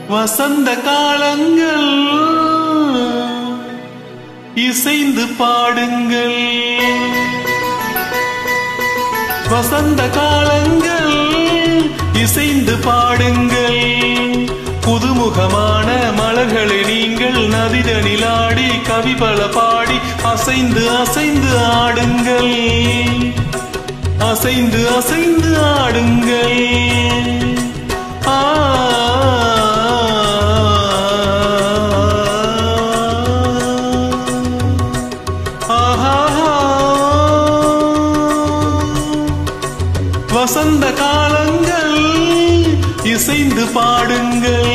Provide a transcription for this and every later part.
வசந்த காலங்கள் இசைந்து பாடுங்கள் வசந்த காலங்கள் இசைந்து பாடுங்கள் புதுமுகமான மலர்களை நீங்கள் நதிதனிலாடி கவி பல பாடி அசைந்து அசைந்து ஆடுங்கள் அசைந்து அசைந்து ஆடுங்கள் ஆ ஆஹா வசந்த காலங்கள் இசைந்து பாடுங்கள்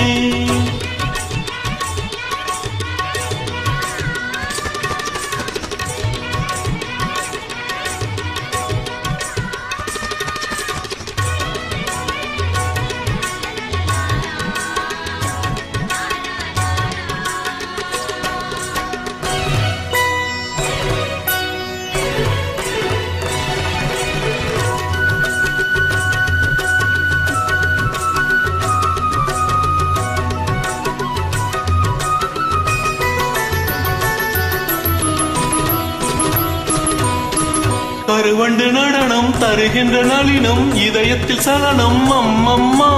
கருவண்டு நடனம் தருகின்ற நளினம் இதயத்தில் சலனம் அம்மம்மா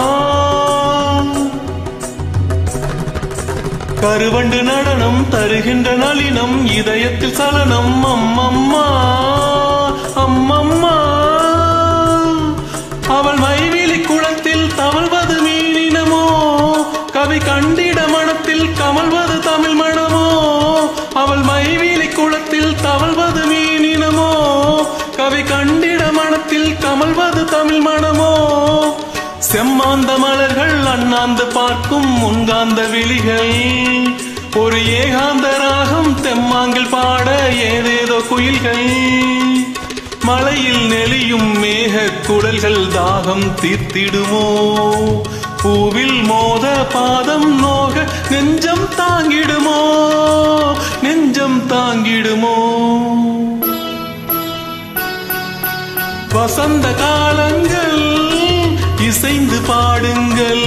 கருவண்டு நடனம் தருகின்ற நளினம் இதயத்தில் சலனம் அம்மம்மா அம்மம்மா அவள் மைவிழி குளத்தில் தவழ்வது மீனினமோ கவி கண்டிட மனத்தில் கமல்வது தமிழ் மணமோ அவள் மைவிழி குளத்தில் தவழ்வது மீனினமோ கவி கண்டிட மனத்தில் கமல்வது தமிழ் மணமோ செம்மாந்த மலர்கள் அண்ணாந்து பார்க்கும் முன்காந்த விழிகள் ஒரு ஏகாந்த ராகம் தெம்மாங்கில் பாட ஏதேதோ குயில்கள் மலையில் நெளியும் மேக குடல்கள் தாகம் தீர்த்திடுமோ பூவில் மோத பாதம் நோக நெஞ்சம் தாங்கிடுமோ நெஞ்சம் தாங்கிடுமோ வசந்த காலங்கள் இசைந்து பாடுங்கள்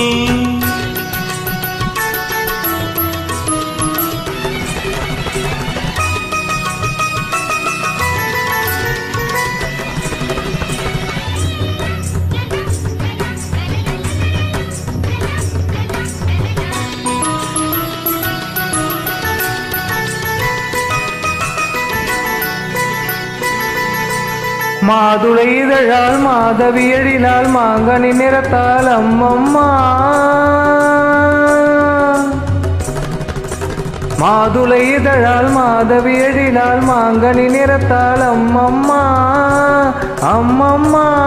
மாதுளை இதழால் மாதவியழிலால் மாங்கனி நிறத்தால் அம்மம்மா மாதுளை இதழால் மாதவியழிலால் மாங்கனி நிறத்தால் அம்மம்மா அம்மம்மா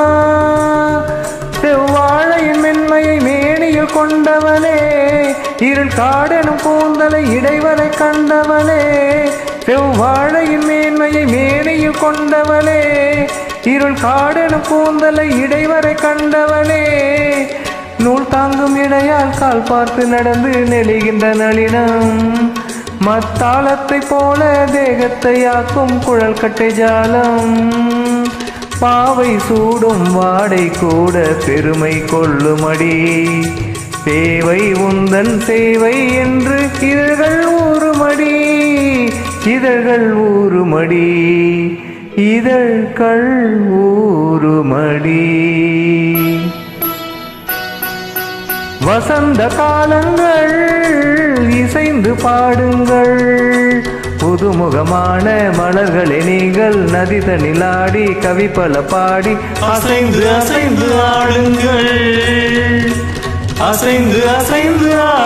செவ்வாழையின் மென்மையை மேனியில் கொண்டவளே இருள் காடெனும் கூந்தலை இடைவரை கண்டவளே செவ்வாழையின் மேன்மையை மேனியில் கொண்டவளே இருள் காடெனும் கூந்தலை இடைவரை கண்டவளே நூல் தாங்கும் இடையால் கால் பார்த்து நடந்து நெளிகின்ற நளினம் மத்தாளத்தை போல தேகத்தை ஆக்கும் குழல் கட்டை ஜாலம் பாவை சூடும் வாடை கூட பெருமை கொள்ளுமடி தேவை உந்தன் சேவை என்று இதழ்கள் ஊறுமடி இதழ்கள் ஊறுமடி இதழ்கள் ஊறுமடி வசந்த காலங்கள் இசைந்து பாடுங்கள் புதுமுகமான மலர்களை நீங்கள் நதி தனிலாடி கவி பல பாடி அசைந்து அசைந்து ஆடுங்கள் அசைந்து அசைந்து